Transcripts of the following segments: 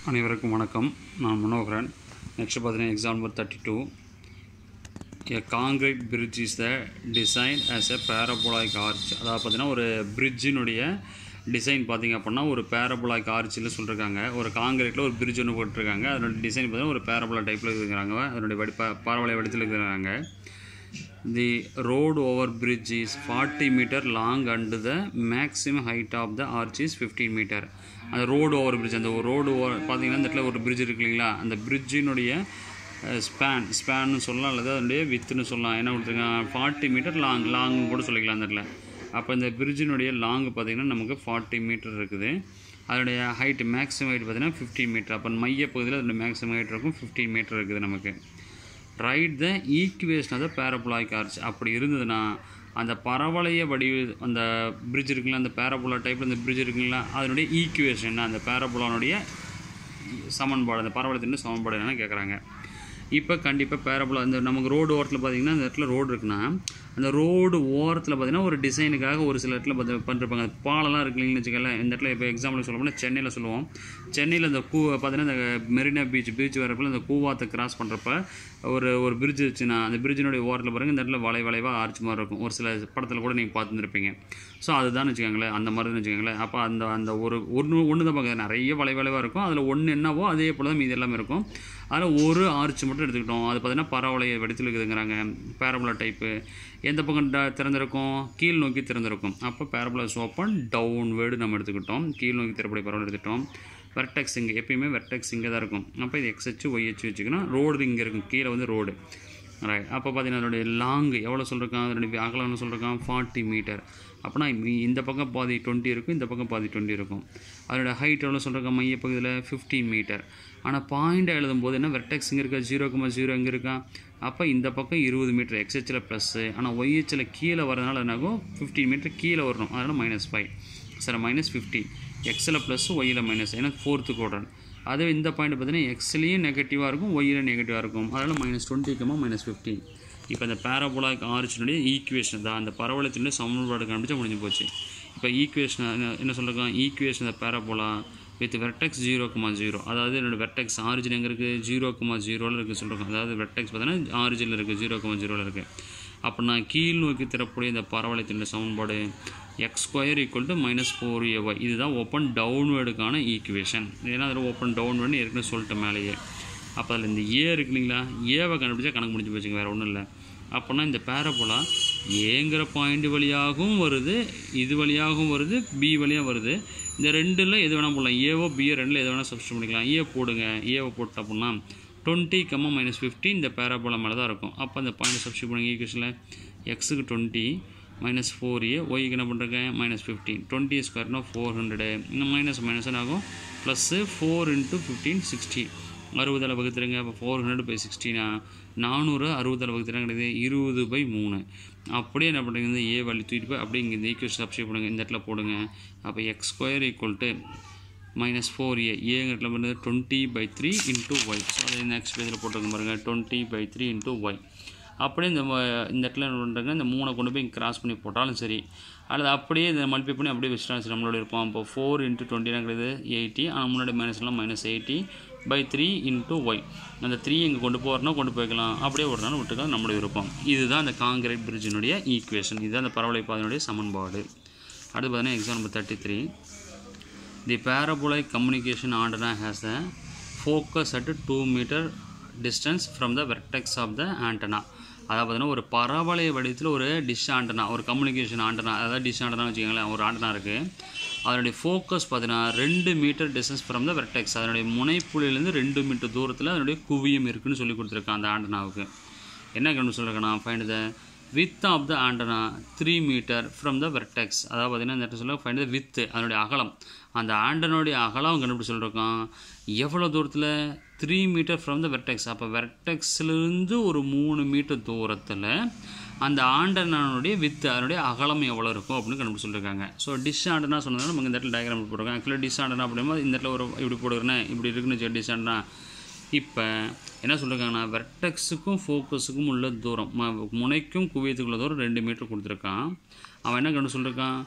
அனைவருக்கும் வணக்கம் நான் மனோகரன் நெக்ஸ்ட் பார்த்தீங்கன்னா example thirty two a concrete bridge is the design as a parabolic arch அதாவது பார்த்தீங்கன்னா ஒரு பிரிட்ஜினுடைய டிசைன் பார்த்தீங்க அப்படின்னா ஒரு பேரபோலாய்க் ஆர்ச்சில் சொல்லியிருக்காங்க ஒரு காங்கிரீட்டில் ஒரு பிரிட்ஜ் ஒன்று போட்டிருக்காங்க அதனோட டிசைன் பார்த்தீங்கன்னா ஒரு பேரபோலா டைப்பில் இருக்கிறாங்க அதனுடைய வடி ப பரவலை வடித்தில் இருக்கிறாங்க the road over bridge is forty metre long and the maximum height of the arch is fifteen metre அந்த ரோடு ஓவர் பிரிட்ஜ் அந்த ரோடு ஓவர் பார்த்தீங்கன்னா இந்த இடத்துல ஒரு பிரிட்ஜ் இருக்கு இல்லைங்களா அந்த பிரிட்ஜினுடைய ஸ்பேன் ஸ்பேன்னு சொல்லலாம் அல்லது அதனுடைய வித்துன்னு சொல்லலாம் என்ன கொடுத்துருக்காங்க ஃபார்ட்டி மீட்டர் லாங் லாங்னு கூட சொல்லிக்கலாம் அந்த இடத்துல அப்போ இந்த பிரிட்ஜினுடைய லாங் பார்த்தீங்கன்னா நமக்கு ஃபார்ட்டி மீட்டர் இருக்குது அதனுடைய ஹைட் மேக்ஸிமம் ஹைட் பார்த்தீங்கன்னா ஃபிஃப்டீன் மீட்டர் அப்போ மைய பகுதியில் அதனுடைய மேக்ஸிமம் ஹைட் இருக்கும் ஃபிஃப்டீன் மீட்டர் இருக்குது நமக்கு right the equation of the parabolic arch அப்படி இருந்ததுன்னா அந்த பரவளைய வடிவு அந்த பிரிட்ஜ் இருக்குங்களா அந்த பேரபோலா டைப்பில் அந்த பிரிட்ஜ் இருக்குங்களா அதனுடைய ஈக்குவேஷன் என்ன அந்த பேரபோலானுடைய சமன்பாடு அந்த பரவலத்தின் சமன்பாடு என்னன்னு கேட்குறாங்க இப்போ கண்டிப்பாக பேரபோலா இந்த நமக்கு ரோடு ஓரத்தில் பார்த்தீங்கன்னா அந்த இடத்துல ரோடு இருக்குன்னா அந்த ரோடு ஓரத்தில் பார்த்தீங்கன்னா ஒரு டிசைனுக்காக ஒரு சில இடத்துல பார்த்து பண்ணிருப்பாங்க அந்த பாலம்லாம் இருக்குன்னு வச்சுக்கல இந்த இடத்துல இப்போ எக்ஸாம்பிள் சொல்ல போனால் சென்னையில் சொல்லுவோம் சென்னையில் இந்த கூ பார்த்தீங்கன்னா இந்த மெரினா பீச் பீச் வரப்பில் இந்த கூவாத்தை கிராஸ் பண்ணுறப்ப ஒரு ஒரு பிரிட்ஜ் வச்சுன்னா அந்த பிரிட்ஜினுடைய ஓரத்தில் பாருங்கள் இந்த இடத்துல வளை வளைவாக ஆர்ச் மாதிரி இருக்கும் ஒரு சில படத்தில் கூட நீங்கள் பார்த்துருப்பீங்க ஸோ அதுதான் வச்சுக்கோங்களேன் அந்த மாதிரி வச்சுக்கோங்களேன் அப்போ அந்த அந்த ஒரு ஒன்று ஒன்று தான் பார்க்க நிறைய வளை வளைவாக இருக்கும் அதில் ஒன்று என்னவோ அதே போல் தான் மீதி எல்லாமே இருக்கும் அதில் ஒரு ஆர்ச் மட்டும் எடுத்துக்கிட்டோம் அது பார்த்தீங்கன்னா பரவளைய வெடித்தில் இருக்குதுங்கிறாங்க பேரபுலா டைப்பு எந்த பக்கம் ட திறந்திருக்கும் கீழ் நோக்கி திறந்திருக்கும் அப்போ பேரபுலஸ் ஓப்பன் டவுன் வேர்டு நம்ம எடுத்துக்கிட்டோம் கீழ் நோக்கி திறப்படைய பரவல் எடுத்துட்டோம் வெர்டெக்ஸ் இங்கே எப்பயுமே வெர்டெக்ஸ் இங்கே தான் இருக்கும் அப்போ இது எக்ஸ் ஹெச் ஒய் ஹெச் வச்சுக்கணும் ரோடு இங்கே இருக்கும் கீழே வந்து ரோடு ரைட் அப்போ பார்த்தீங்கன்னா அதனுடைய லாங் எவ்வளோ சொல்லிருக்கான் அதனுடைய அகலம்னு சொல்லிருக்கான் ஃபார்ட்டி மீட்டர் அப்போனா இந்த பக்கம் பாதி டுவெண்ட்டி இருக்கும் இந்த பக்கம் பாதி டுவெண்ட்டி இருக்கும் அதோட ஹைட் எவ்வளோ சொல்லிருக்கான் மைய பகுதியில் ஃபிஃப்டீன் மீட்டர் ஆனால் பாயிண்டாக எழுதும்போது என்ன வெர்டெக்ஸ் இங்கே இருக்கா ஜீரோ கமா ஜீரோ எங்கே இருக்கா அப்போ இந்த பக்கம் இருபது மீட்டர் எக்ஸ்ஹெச்சில் ப்ளஸ்ஸு ஆனால் ஒய்ஹெச்சில் கீழே வரதுனால என்னாகும் ஃபிஃப்டீன் மீட்டர் கீழே வரணும் அதனால் minus five sir minus fifty எக்ஸில் ப்ளஸ் ஒய்யில் மைனஸ் ஏன்னா ஃபோர்த்து கோட்ரன் அதே இந்த பாயிண்ட் பார்த்தீங்கன்னா எக்ஸ்லேயும் நெகட்டிவாக இருக்கும் ஒய்யில் நெகட்டிவாக இருக்கும் அதனால் மைனஸ் டுவெண்ட்டிக்குமா மைனஸ் ஃபிஃப்டீன் இப்போ இந்த பேரபோலாக் ஆர்ச்சினுடைய ஈக்குவேஷன் தான் அந்த பரவலத்தினுடைய சமன்பாடு கண்டுபிடிச்சா முடிஞ்சு போச்சு இப்போ ஈக்குவேஷன் என்ன சொல்லிருக்கோம் ஈக்குவேஷன் இந்த parabola with vertex zero comma zero அதாவது என்னோடய வெர்டெக்ஸ் ஆரிஜின் எங்கே இருக்குது ஜீரோ குமா ஜீரோவில் இருக்குது சொல்லிருக்கோம் அதாவது வெர்டெக்ஸ் பார்த்தீங்கன்னா ஆரிஜினில் இருக்குது ஜீரோ குமா ஜீரோவில் இருக்குது அப்போ நான் கீழ் நோக்கி திறக்கூடிய இந்த பரவலத்தினுடைய சமன்பாடு x square equal to minus four a y இதுதான் ஓப்பன் டவுன்வேர்டுக்கான ஈக்குவேஷன் ஏன்னா அதில் ஓப்பன் டவுன்வேர்டு ஏற்கனவே சொல்லிட்டேன் மேலேயே அப்போ அதில் இந்த ஏ இருக்கு இல்லைங்களா ஏவை கண்டுபிடிச்சா கணக்கு முடிஞ்சு போச்சுங்க வேறு ஒன்றும் இல்லை அப்போனா இந்த பேரபோலா ஏங்கிற பாயிண்ட் வழியாகவும் வருது இது வழியாகவும் வருது பி வழியாக வருது இந்த ரெண்டில் எது வேணால் போடலாம் ஏவோ பியோ ரெண்டில் எது வேணால் சப்ஸ்ட் பண்ணிக்கலாம் ஏ போடுங்க ஏவை போட்டு அப்படின்னா டுவெண்ட்டி கம்மா மைனஸ் ஃபிஃப்டி இந்த பேராபோலா மேலே தான் இருக்கும் அப்போ அந்த பாயிண்ட் சப்ஸ்டியூட் பண்ணுங்க ஈக்குவேஷனில் எக்ஸுக்கு டுவெண்ட்டி மைனஸ் ஃபோர் ஏ ஒய்க்கு என்ன பண்ணுறேங்க மைனஸ் ஃபிஃப்டீன் டுவெண்ட்டி ஸ்கொயர்னா ஃபோர் ஹண்ட்ரடு இன்னும் மைனஸ் மைனஸ் ஆகும் plus four into fifteen sixty அறுபதில் வகுத்துருங்க அப்போ ஃபோர் ஹண்ட்ரட் பை சிக்ஸ்டினா நானூறு அறுபதில் வகுத்துறாங்க கிடையாது இருபது பை மூணு அப்படியே என்ன பண்ணுறீங்க இந்த ஏ வழி தூக்கிட்டு போய் அப்படியே இங்கே இந்த ஈக்குவேஷன் சப்ஸ்டியூட் பண்ணுங்கள் இந்த இடத்துல போடுங்க அப்போ x square equal to minus four a ஏங்கிற பண்ணுறது twenty by three into y so அதை நெக்ஸ்ட் பேஜில் போட்டுருங்க பாருங்கள் twenty by three into y அப்படியே இந்த இந்த இடத்துல என்ன பண்ணுறாங்க இந்த மூணை கொண்டு போய் கிராஸ் பண்ணி போட்டாலும் சரி அல்லது அப்படியே இதை மல்டிப்ளை பண்ணி அப்படியே வச்சுட்டாலும் சரி நம்மளோட இருப்போம் இப்போ ஃபோர் இன்ட்டு டுவெண்ட்டினா கிடையாது எயிட்டி ஆனால் முன்னாடி மைனஸ்லாம் minus eighty by three into y அந்த த்ரீ இங்கே கொண்டு போகிறனா கொண்டு போய்க்கலாம் அப்படியே ஒரு நாள் விட்டுக்கலாம் நம்மளுடைய விருப்பம் இதுதான் அந்த காங்கிரீட் பிரிட்ஜினுடைய ஈக்குவேஷன் இதுதான் அந்த பரவலை பாதையினுடைய சமன்பாடு அடுத்து பார்த்தீங்கன்னா exam number thirty three the parabolic communication antenna has a focus at 2 meter distance from the vertex of the antenna அதாவது பார்த்தீங்கன்னா ஒரு பரவளைய வடிவத்தில் ஒரு டிஷ் ஆண்டனா ஒரு கம்யூனிகேஷன் ஆண்டனா அதாவது டிஷ் ஆண்டனா வச்சுக்கோங்களேன் ஒரு ஆண்டனா இருக்குது அதனுடைய ஃபோக்கஸ் பார்த்தீங்கன்னா ரெண்டு metre distance from the vertex அதனுடைய முனைப்புள்ளிலேருந்து ரெண்டு மீட்டர் தூரத்தில் அதனுடைய குவியம் இருக்குன்னு சொல்லி கொடுத்துருக்கான் அந்த ஆண்டனாவுக்கு என்ன கண்டு சொல்லியிருக்கேன் find the width of the antenna three metre from the vertex அதாவது பார்த்தீங்கன்னா இந்த இடத்துல சொல்ல ஃபைண்ட் த வித்து அதனுடைய அகலம் அந்த ஆண்டனுடைய அகலம் கண்டுபிடி சொல்லியிருக்கான் எவ்வளோ தூரத்தில் three metre from the vertex அப்போ வெர்டெக்ஸ்லேருந்து ஒரு மூணு மீட்டர் தூரத்தில் அந்த ஆண்டனுடைய வித்து அதனுடைய அகலம் எவ்வளோ இருக்கும் அப்படின்னு கண்டுபிடி சொல்லியிருக்காங்க ஸோ டிஷ் ஆண்டனா சொன்னதால் நமக்கு இந்த இடத்துல டயக்ராம் போட்டிருக்கோம் ஆக்சுவலாக டிஷ் ஆண்டனா அப்படிங்கும்போது இந்த இடத்துல ஒரு இப்படி போடுறேன் இப்படி இருக்குன்னு சொல்லி டிஷ் ஆண்டனா இப்போ என்ன சொல்லியிருக்காங்கன்னா வெர்டெக்ஸுக்கும் ஃபோக்கஸுக்கும் உள்ள தூரம் ம- முனைக்கும் குவியத்துக்குள்ள தூரம் ரெண்டு மீட்டர் கொடுத்துருக்கான் அவன் என்ன கண்டு சொல்லியிருக்கான்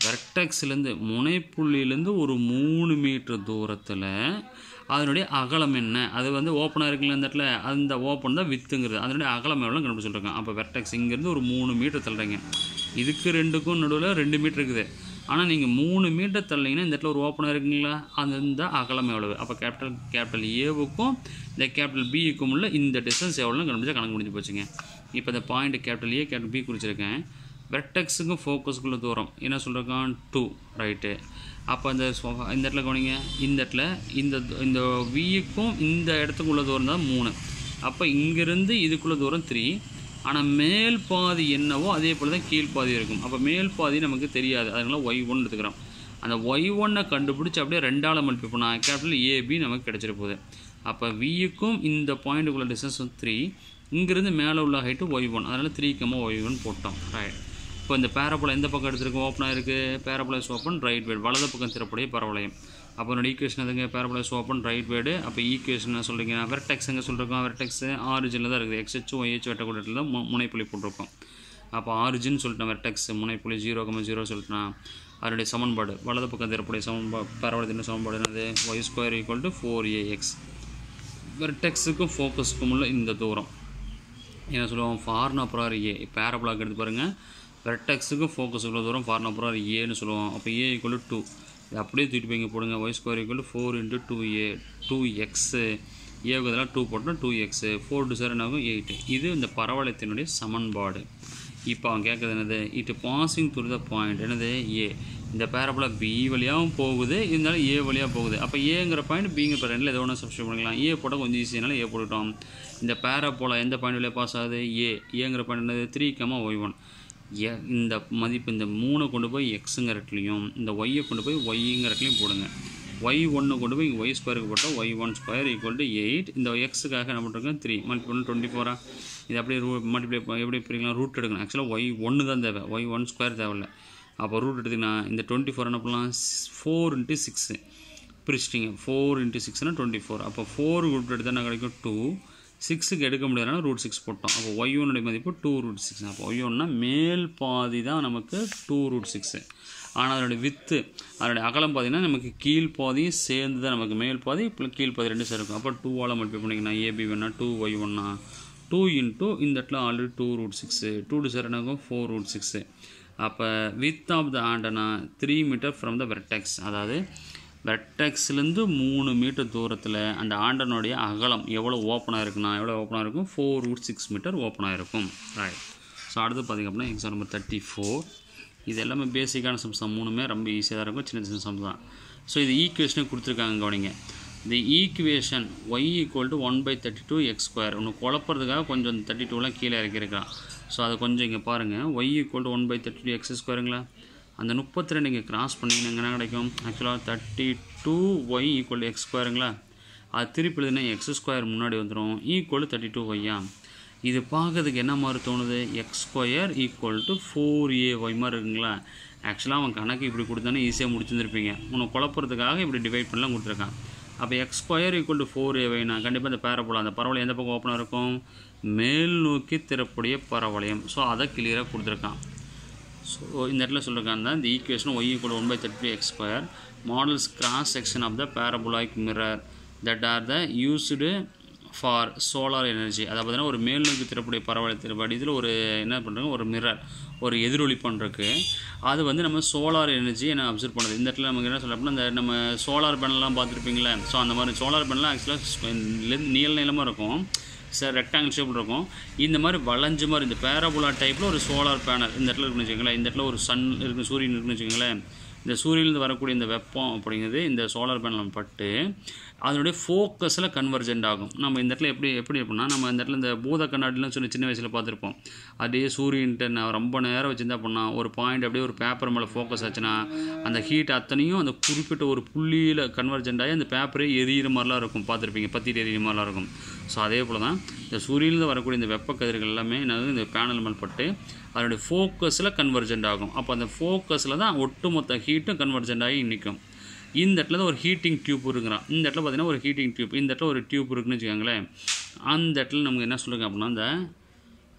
வெர்டெக்ஸ்லேருந்து முனைப்புள்ளியிலேருந்து ஒரு மூணு மீட்டர் தூரத்தில் அதனுடைய அகலம் என்ன அது வந்து ஓப்பனாக இருக்குல்ல இந்த இடத்துல அந்த ஓப்பன் தான் வித்துங்கிறது அதனுடைய அகலம் எவ்வளோ கண்டுபிடிச்சு சொல்லிருக்கேன் அப்போ வெர்டெக்ஸ் இங்கேருந்து ஒரு மூணு மீட்டர் தள்ளுறீங்க இதுக்கு ரெண்டுக்கும் நடுவில் ரெண்டு மீட்டர் இருக்குது ஆனால் நீங்கள் மூணு மீட்டர் தள்ளிங்கன்னா இந்த இடத்துல ஒரு ஓப்பனாக இருக்குங்களா அந்த இந்த அகலம் எவ்வளவு அப்போ கேபிட்டல் கேபிட்டல் ஏவுக்கும் இந்த கேபிட்டல் பிக்கும் உள்ள இந்த டிஸ்டன்ஸ் எவ்வளோன்னு கண்டுபிடிச்சா கணக்கு முடிஞ்சு போச்சுங்க இப்போ இந்த point capital A capital B குறிச்சிருக்கேன் வெர்டெக்ஸுக்கும் ஃபோக்கஸுக்குள்ள தூரம் என்ன சொல்லிருக்கான் டூ ரைட்டு அப்போ இந்த சொ- இந்த இடத்துல கவனிங்க இந்த இடத்துல இந்த இந்த விக்கும் இந்த இடத்துக்குள்ள தூரம் தான் மூணு அப்போ இங்கேருந்து இதுக்குள்ள தூரம் த்ரீ ஆனால் மேல் பாதி என்னவோ அதே போல் தான் கீழ் பாதி இருக்கும் அப்போ மேல் பாதி நமக்கு தெரியாது அதனால ஒய் ஒன் எடுத்துக்கிறோம் அந்த ஒய் ஒன்னை கண்டுபிடிச்சி அப்படியே ரெண்டால் மல்டிப்ளை பண்ணால் கேபிட்டல் ஏபி நமக்கு கிடச்சிட போகுது அப்போ வியுக்கும் இந்த பாயிண்ட்டுக்குள்ள டிஸ்டன்ஸ் வந்து த்ரீ இங்கேருந்து மேலே உள்ள ஹைட்டு ஒய் ஒன் அதனால் த்ரீ கம்மா ஒய் ஒன் போட்டோம் ரைட் இப்போ இந்த பேரபோல எந்த பக்கம் எடுத்திருக்கோம் ஓப்பனாக இருக்குது பேரபோலைஸ் ஓப்பன் ரைட் வேர்டு வலது பக்கம் திறப்படைய பரவளையம் அப்போ என்னோட ஈக்குவேஷன் எதுங்க பேரபோலைஸ் ஓப்பன் ரைட் வேர்டு அப்போ ஈக்குவேஷன் என்ன சொல்கிறீங்க வெர்டெக்ஸ் எங்கே சொல்லிருக்கோம் வெர்டெக்ஸ் ஆரிஜினில் தான் இருக்குது எக்ஸ்ஹெச் ஒய்ஹெச் வெட்டக்கூடத்தில் தான் மு- முனைப்புள்ளி போட்டிருக்கோம் அப்போ ஆரிஜின் சொல்லிட்டேன் வெர்டெக்ஸ் முனைப்புள்ளி ஜீரோ கம்ம ஜீரோ சொல்லிட்டேன் அதனுடைய சமன்பாடு வலது பக்கம் திறப்படைய சமன்பாடு பரவலத்தின் சமன்பாடு என்னது y square equal to four a x வெர்டெக்ஸுக்கும் ஃபோக்கஸுக்கும் உள்ள இந்த தூரம் என்ன சொல்லுவோம் ஃபார்னப்புறார் ஏ பேரபுளாக் எடுத்து பாருங்கள் வெர்டெக்ஸுக்கும் ஃபோக்கஸுக்குள்ள தூரம் ஃபார்னப்புறார் ஏன்னு சொல்லுவோம் அப்போ ஏ ஈக்குவல் டூ இது அப்படியே தூக்கிட்டு போய் இங்கே போடுங்க y square equal four into two a two x ஏவுக்கு இதெல்லாம் டூ போட்டோம்னா two x four two sir என்னாகும் எயிட்டு இது இந்த பரவளையத்தினுடைய சமன்பாடு இப்போ அவன் கேட்குறது என்னது it passing through the point என்னது ஏ இந்த பேரபோலா பி வழியாகவும் போகுது இருந்தாலும் ஏ வழியாக போகுது அப்போ ஏங்கிற பாயிண்ட் பிங்கிற பாயிண்ட் ரெண்டில் எதோ ஒன்று சப்ஸ்டியூட் பண்ணிக்கலாம் ஏ போட்டால் கொஞ்சம் ஈஸியானால ஏ போட்டுட்டோம் இந்த பேரபோலா எந்த பாயிண்ட் வழியாக பாஸ் ஆகுது ஏ ஏங்கிற பாயிண்ட் என்னது three comma y one a இந்த மதிப்பு இந்த மூணை கொண்டு போய் எக்ஸுங்கிற இடத்துலையும் இந்த ஒய்யை கொண்டு போய் ஒய்ங்கிற இடத்துலையும் போடுங்க ஒய் ஒன்று கொண்டு போய் இங்கே ஒய் ஸ்கொயருக்கு போட்டால் y one square equal to eight இந்த எக்ஸுக்காக என்ன பண்ணுறோம் த்ரீ மல்டிபிள் டுவெண்ட்டி ஃபோரா இது அப்படியே ரூ மல்டிப்ளை எப்படி பிரிக்கலாம் ரூட் எடுக்கணும் ஆக்சுவலாக ஒய் ஒன்று தான் தேவை ஒய் ஒன் ஸ்கொயர் தேவையில்ல அப்போ ரூட் எடுத்திங்கன்னா இந்த டுவெண்ட்டி ஃபோர் என்ன பண்ணலாம் ஃபோர் இன்ட்டு சிக்ஸு பிரிச்சிட்டிங்க ஃபோர் இன்ட்டு சிக்ஸ்னால் டுவெண்ட்டி ஃபோர் அப்போ ஃபோர் ரூட் எடுத்தால் என்ன கிடைக்கும் டூ சிக்ஸுக்கு எடுக்க முடியாதுனா ரூட் சிக்ஸ் போட்டோம் அப்போ ஒய் ஒன்னுடைய மதிப்பு டூ ரூட் சிக்ஸ் அப்போ ஒய் ஒன்னா மேல் பாதி தான் நமக்கு டூ ரூட் சிக்ஸு ஆனால் அதனுடைய வித்து அதனுடைய அகலம் பார்த்தீங்கன்னா நமக்கு கீழ் பாதியும் சேர்ந்து தான் நமக்கு மேல் பாதி இப்போ கீழ் பாதி ரெண்டு சேர்க்கும் அப்போ டூவால் மல்டிப்ளை பண்ணிக்கலாம் ஏபி வேணா டூ ஒய் ஒன்னா டூ இன்ட்டு இந்த இடத்துல already two root six two to sir என்னாகும் ஃபோர் ரூட் சிக்ஸு அப்போ with of the antenna three metre from the vertex அதாவது வெர்டெக்ஸ்லேருந்து மூணு மீட்டர் தூரத்தில் அந்த ஆண்டனுடைய அகலம் எவ்வளோ ஓப்பனாக இருக்குன்னா எவ்வளோ ஓப்பனாக இருக்கும் ஃபோர் ரூட் சிக்ஸ் மீட்டர் ஓப்பனாக இருக்கும் ரைட் ஸோ அடுத்து பார்த்திங்க அப்படின்னா எக்ஸாம் நம்பர் தேர்ட்டி ஃபோர் இது எல்லாமே பேசிக்கான சம்ஸ் தான் மூணுமே ரொம்ப ஈஸியாக தான் இருக்கும் சின்ன சின்ன சம்ஸ் தான் ஸோ இது ஈக்குவேஷனே கொடுத்துருக்காங்க கவனிங்க the equation y equal to one by thirty two x square ஒன்று குழப்பறதுக்காக கொஞ்சம் தேர்ட்டி டூலாம் கீழே இறக்கியிருக்கான் ஸோ அதை கொஞ்சம் இங்கே பாருங்கள் y equal to one by thirty two x ஸ்கொயருங்களா அந்த முப்பத்தி ரெண்டு இங்கே கிராஸ் பண்ணிங்கன்னா என்ன கிடைக்கும் ஆக்சுவலாக thirty two y equal x ஸ்கொயருங்களா அது திருப்பி எழுதுனா எக்ஸ் ஸ்கொயர் முன்னாடி வந்துடும் ஈக்குவல் தேர்ட்டி டூ ஒய்யா இது பார்க்கறதுக்கு என்ன மாதிரி தோணுது x square equal to four a y மாதிரி இருக்குங்களா ஆக்சுவலாக அவன் கணக்கு இப்படி கொடுத்தானே ஈஸியாக முடிச்சிருந்துருப்பீங்க உன்னை குழப்பறதுக்காக இப்படி டிவைட் பண்ணலாம் கொடுத்துருக்கான் அப்போ x square equal to four a வைனா கண்டிப்பாக இந்த பேரபோலா அந்த பரவளையம் எந்த பக்கம் ஓப்பனாக இருக்கும் மேல் நோக்கி திறப்புடைய பரவளையம் ஸோ அதை கிளியராக கொடுத்துருக்கான் ஸோ இந்த இடத்துல சொல்லிருக்காங்க இந்த equation y equal one by thirty x square models cross section of the parabolic mirror that are the used for solar energy அதை பார்த்தீங்கன்னா ஒரு மேல் நோக்கி திறப்புடைய பரவளையத்தின் வடிவில் ஒரு என்ன பண்ணுறாங்க ஒரு மிரர் ஒரு எதிரொலி பண்ணுறதுக்கு அது வந்து நம்ம சோலார் எனர்ஜி என்ன அப்சர்வ் பண்ணுது இந்த இடத்துல நமக்கு என்ன சொல்ல அப்படின்னா இந்த நம்ம சோலார் பேனல்லாம் பார்த்துருப்பீங்களே ஸோ அந்த மாதிரி சோலார் பேனல்லாம் ஆக்சுவலாக நீள நீளமாக இருக்கும் சார் ரெக்டாங்கிள் ஷேப்பில் இருக்கும் இந்த மாதிரி வளைஞ்ச மாதிரி இந்த பேரபோலா டைப்பில் ஒரு சோலார் பேனல் இந்த இடத்துல இருக்குன்னு வச்சுக்கோங்களேன் இந்த இடத்துல ஒரு சன் இருக்கு சூரியன் இருக்குன்னு வச்சுக்கோங்களேன் இந்த சூரியன்லேருந்து வரக்கூடிய இந்த வெப்பம் அப்படிங்கிறது இந்த சோலார் பேனல் பட்டு அதனுடைய ஃபோக்கஸில் கன்வர்ஜென்ட் ஆகும் நம்ம இந்த இடத்துல எப்படி எப்படி அப்படின்னா நம்ம இந்த இடத்துல இந்த பூத கண்ணாடிலாம் சொல்லி சின்ன வயசில் பார்த்துருப்போம் அப்படியே சூரியன்ட்டு நான் ரொம்ப நேரம் வச்சுருந்தா பண்ணால் ஒரு பாயிண்ட் அப்படியே ஒரு பேப்பர் மேலே ஃபோக்கஸ் ஆச்சுன்னா அந்த ஹீட் அத்தனையும் அந்த குறிப்பிட்ட ஒரு புள்ளியில் கன்வர்ஜென்ட் ஆகி அந்த பேப்பரே எரியிற மாதிரிலாம் இருக்கும் பார்த்துருப்பீங்க பத்திட்டு எரியிற மாதிரிலாம் இருக்கும் ஸோ அதே போல் தான் இந்த சூரியனில் வரக்கூடிய இந்த வெப்ப கதிர்கள் எல்லாமே என்னது இந்த பேனல் மேல் பட்டு அதனுடைய ஃபோக்கஸில் கன்வர்ஜென்ட் ஆகும் அப்போ அந்த ஃபோக்கஸில் தான் ஒட்டுமொத்த ஹீட்டும் கன்வர்ஜென்ட் ஆகி நிற்கும் இந்த இடத்துல தான் ஒரு ஹீட்டிங் டியூப் இருக்குறான் இந்த இடத்துல பார்த்தீங்கன்னா ஒரு ஹீட்டிங் டியூப் இந்த இடத்துல ஒரு டியூப் இருக்குன்னு வச்சுக்கோங்களேன் அந்த இடத்துல நமக்கு என்ன சொல்லுங்க அப்படின்னா இந்த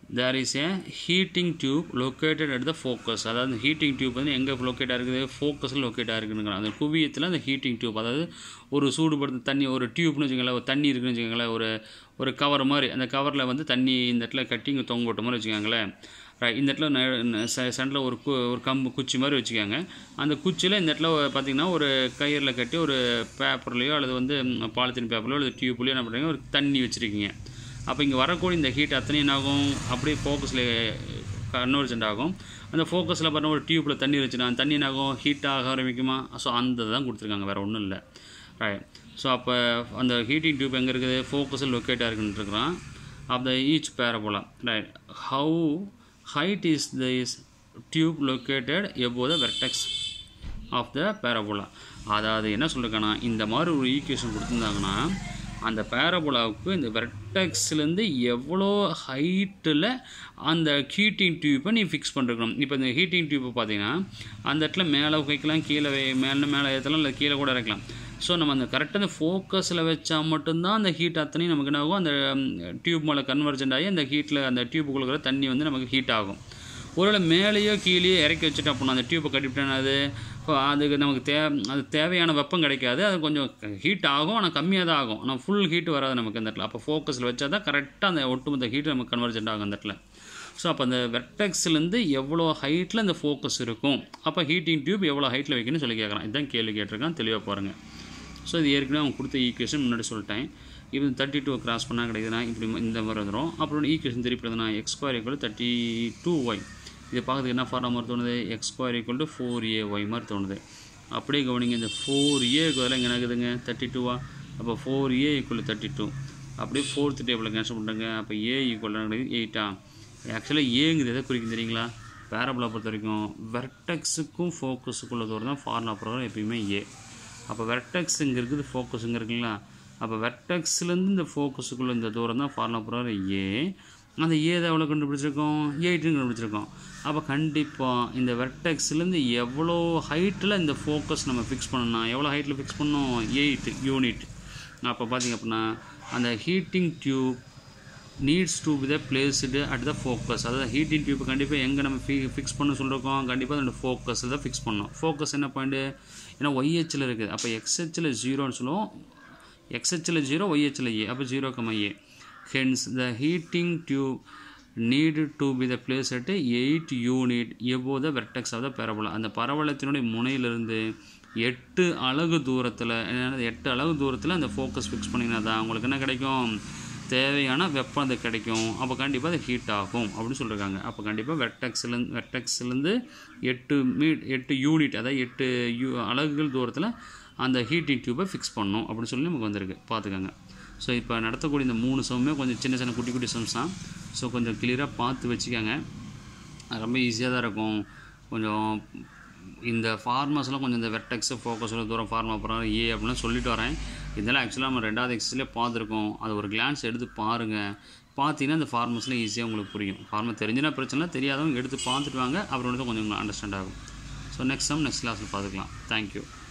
there is a heating tube located at the focus அதாவது ஹீட்டிங் டியூப் வந்து எங்கே லொக்கேட்டாக இருக்குது ஃபோக்கஸில் லொக்கேட்டாக இருக்குதுங்கிற அந்த குவியத்தில் அந்த ஹீட்டிங் டியூப் அதாவது ஒரு சூடுபடுத்த தண்ணி ஒரு டியூப்னு வச்சுக்கோங்களேன் ஒரு தண்ணி இருக்குன்னு வச்சுக்கோங்களேன் ஒரு ஒரு கவர் மாதிரி அந்த கவரில் வந்து தண்ணி இந்த இடத்துல கட்டி இங்கே தொங்க விட்ட மாதிரி வச்சுக்கோங்களேன் ரைட் இந்த இடத்துல சென்டரில் ஒரு கு ஒரு கம்பு குச்சி மாதிரி வச்சுக்கோங்க அந்த குச்சியில் இந்த இடத்துல பார்த்திங்கன்னா ஒரு கயிறில் கட்டி ஒரு பேப்பர்லேயோ அல்லது வந்து பாலித்தீன் பேப்பர்லையோ அல்லது டியூப்லையோ என்ன பண்ணுறீங்க ஒரு தண்ணி வச்சுருக்கீங்க அப்போ இங்கே வரக்கூடிய இந்த ஹீட் அத்தனை என்ன ஆகும் அப்படியே ஃபோக்கஸில் கன்வர்ஜென்ட் ஆகும் அந்த ஃபோக்கஸில் பார்த்தா ஒரு டியூப்பில் தண்ணி வச்சுனா அந்த தண்ணி என்ன ஆகும் ஹீட் ஆக ஆரம்பிக்குமா ஸோ அந்த தான் கொடுத்துருக்காங்க வேறு ஒன்றும் இல்லை ரைட் ஸோ அப்போ அந்த ஹீட்டிங் டியூப் எங்கே இருக்குது ஃபோக்கஸில் லொக்கேட்டாக இருக்குன்னு இருக்கிறான் of the each parabola right how height is this tube located above the vertex of the parabola அதாவது என்ன சொல்லிருக்காங்கன்னா இந்த மாதிரி ஒரு ஈக்குவேஷன் கொடுத்துருந்தாங்கன்னா அந்த பேரபோலாவுக்கு இந்த வெர்டெக்ஸ்லேருந்து எவ்வளோ ஹைட்டில் அந்த ஹீட்டிங் டியூப்பை நீ ஃபிக்ஸ் பண்ணிருக்கணும் இப்போ இந்த ஹீட்டிங் டியூப்பை பார்த்தீங்கன்னா அந்த இடத்துல மேலே வைக்கலாம் கீழே வை- மேலே மேலே ஏற்றலாம் இல்லை கீழே கூட இறக்கலாம் ஸோ நம்ம அந்த கரெக்டாக அந்த ஃபோக்கஸில் வச்சா மட்டும்தான் அந்த ஹீட் அத்தனையும் நமக்கு என்ன ஆகும் அந்த டியூப் மேலே கன்வர்ஜென்ட் ஆகி அந்த ஹீட்டில் அந்த டியூப்புக்குள்ள இருக்கிற தண்ணி வந்து நமக்கு ஹீட் ஆகும் ஒருவேளை மேலேயோ கீழேயோ இறக்கி வச்சுட்டு அப்படின்னா அந்த டியூப்பை கட்டிவிட்டேன்னா அது இப்போ அதுக்கு நமக்கு தே அது தேவையான வெப்பம் கிடைக்காது அது கொஞ்சம் ஹீட் ஆகும் ஆனால் கம்மியாக தான் ஆகும் ஆனால் ஃபுல் ஹீட் வராது நமக்கு அந்த இடத்துல அப்போ ஃபோக்கஸில் வச்சா தான் கரெக்டாக அந்த ஒட்டுமொத்த ஹீட் நமக்கு கன்வர்ஜென்ட் ஆகும் அந்த இடத்துல ஸோ அப்போ அந்த வெர்டெக்ஸ்லேருந்து எவ்வளோ ஹைட்டில் அந்த ஃபோக்கஸ் இருக்கும் அப்போ ஹீட்டிங் டியூப் எவ்வளோ ஹைட்டில் வைக்கணும்னு சொல்லி கேட்குறான் இதுதான் கேள்வி கேட்டிருக்கான் தெளிவாக பாருங்கள் ஸோ இது ஏற்கனவே அவங்க கொடுத்த ஈக்குவேஷன் முன்னாடி சொல்லிட்டேன் இப்போ தேர்ட்டி டூ கிராஸ் பண்ணால் கிடைக்குதுன்னா இப்படி இந்த மாதிரி வந்துடும் அப்புறம் ஈக்குவேஷன் திருப்பி எழுதுனா x square equal thirty two y இது பார்க்கறதுக்கு என்ன ஃபார்ம் மாதிரி தோணுது x square equal to four a y மாதிரி தோணுது அப்படியே கவனிங்க இந்த ஃபோர் ஏ பதிலாக இங்கே என்னக்குதுங்க தேர்ட்டி டூவா அப்போ four a equal thirty two அப்படியே ஃபோர்த் டேபிளில் கேன்சல் பண்ணுறாங்க அப்போ ஏ ஈக்குவல் கிடைக்குது எயிட்டா ஆக்சுவலாக ஏங்கிறது எதை குறிக்கும் தெரியுங்களா பேரபிளை பொறுத்த வரைக்கும் வெர்டெக்ஸுக்கும் ஃபோக்கஸுக்குள்ள தூரம் தான் ஃபார்முலா பிரகாரம் எப்பயுமே ஏ அப்போ வெர்டெக்ஸ் இங்கே இருக்குது ஃபோக்கஸ் இங்கே இருக்குங்களா அப்போ வெர்டெக்ஸ்லேருந்து இந்த ஃபோக்கஸுக்குள்ளே இந்த தூரம் தான் ஃபார்முலா பிரகாரம் ஏ அந்த ஏ தான் எவ்வளோ கண்டுபிடிச்சிருக்கோம் எயிட்டுன்னு கண்டுபிடிச்சிருக்கோம் அப்போ கண்டிப்பாக இந்த வெர்டெக்ஸ்லேருந்து எவ்வளோ ஹைட்டில் இந்த ஃபோக்கஸ் நம்ம ஃபிக்ஸ் பண்ணணும் எவ்வளோ ஹைட்டில் ஃபிக்ஸ் பண்ணணும் எயிட் யூனிட் அப்போ பார்த்தீங்க அப்படின்னா அந்த heating tube needs to be the placed at the focus அதாவது ஹீட்டிங் டியூப் கண்டிப்பாக எங்கே நம்ம ஃபி ஃபிக்ஸ் பண்ண சொல்லிருக்கோம் கண்டிப்பாக அதோட ஃபோக்கஸ் தான் ஃபிக்ஸ் பண்ணணும் ஃபோக்கஸ் என்ன பாயிண்ட்டு ஏன்னா ஒய்ஹெச்சில் இருக்குது அப்போ எக்ஸ்ஹெச்சில் ஜீரோன்னு சொல்லுவோம் எக்ஸ்ஹெச்சில் ஜீரோ ஒய்ஹெச்சில் ஏ அப்போ zero comma a hence the heating tube need to be the place at eight unit above the vertex of the பரவலம் அந்த பரவலத்தினுடைய முனையிலிருந்து எட்டு அலகு தூரத்தில் என்னது எட்டு அலகு தூரத்தில் அந்த ஃபோக்கஸ் ஃபிக்ஸ் பண்ணிங்கன்னா தான் உங்களுக்கு என்ன கிடைக்கும் தேவையான வெப்பம் அது கிடைக்கும் அப்போ கண்டிப்பாக அது ஹீட் ஆகும் அப்படின்னு சொல்லியிருக்காங்க அப்போ கண்டிப்பாக வெர்டெக்ஸ்லேருந்து வெர்டெக்ஸ்லேருந்து எட்டு மீ எட்டு யூனிட் அதாவது எட்டு யூ அலகுகள் தூரத்தில் அந்த ஹீட்டிங் டியூப்பை ஃபிக்ஸ் பண்ணணும் அப்படின்னு சொல்லி நமக்கு வந்திருக்கு பார்த்துக்கோங்க ஸோ இப்போ நடத்தக்கூடிய இந்த மூணு சம்மே கொஞ்சம் சின்ன சின்ன குட்டி குட்டி சம்ஸ் தான் ஸோ கொஞ்சம் கிளியராக பார்த்து வச்சுக்கோங்க அது ரொம்ப ஈஸியாக தான் இருக்கும் கொஞ்சம் இந்த ஃபார்மஸ்லாம் கொஞ்சம் இந்த வெர்டெக்ஸ் ஃபோக்கஸ் தூரம் ஃபார்மா போகிறாங்க ஏ அப்படிலாம் சொல்லிட்டு வரேன் இதெல்லாம் ஆக்சுவலாக நம்ம ரெண்டாவது எக்ஸஸ்லேயே பார்த்துருக்கோம் அது ஒரு கிளான்ஸ் எடுத்து பாருங்கள் பார்த்தீங்கன்னா இந்த ஃபார்மஸில் ஈஸியாக உங்களுக்கு புரியும் ஃபார்மா தெரிஞ்சுனா பிரச்சனை இல்லை, தெரியாதவங்க எடுத்து பார்த்துட்டு வாங்க அப்புறம் வந்து கொஞ்சம் அண்டர்ஸ்டாண்ட் ஆகும் ஸோ நெக்ஸ்ட் சம் நெக்ஸ்ட் கிளாஸில் பார்த்துக்கலாம் தேங்க்யூ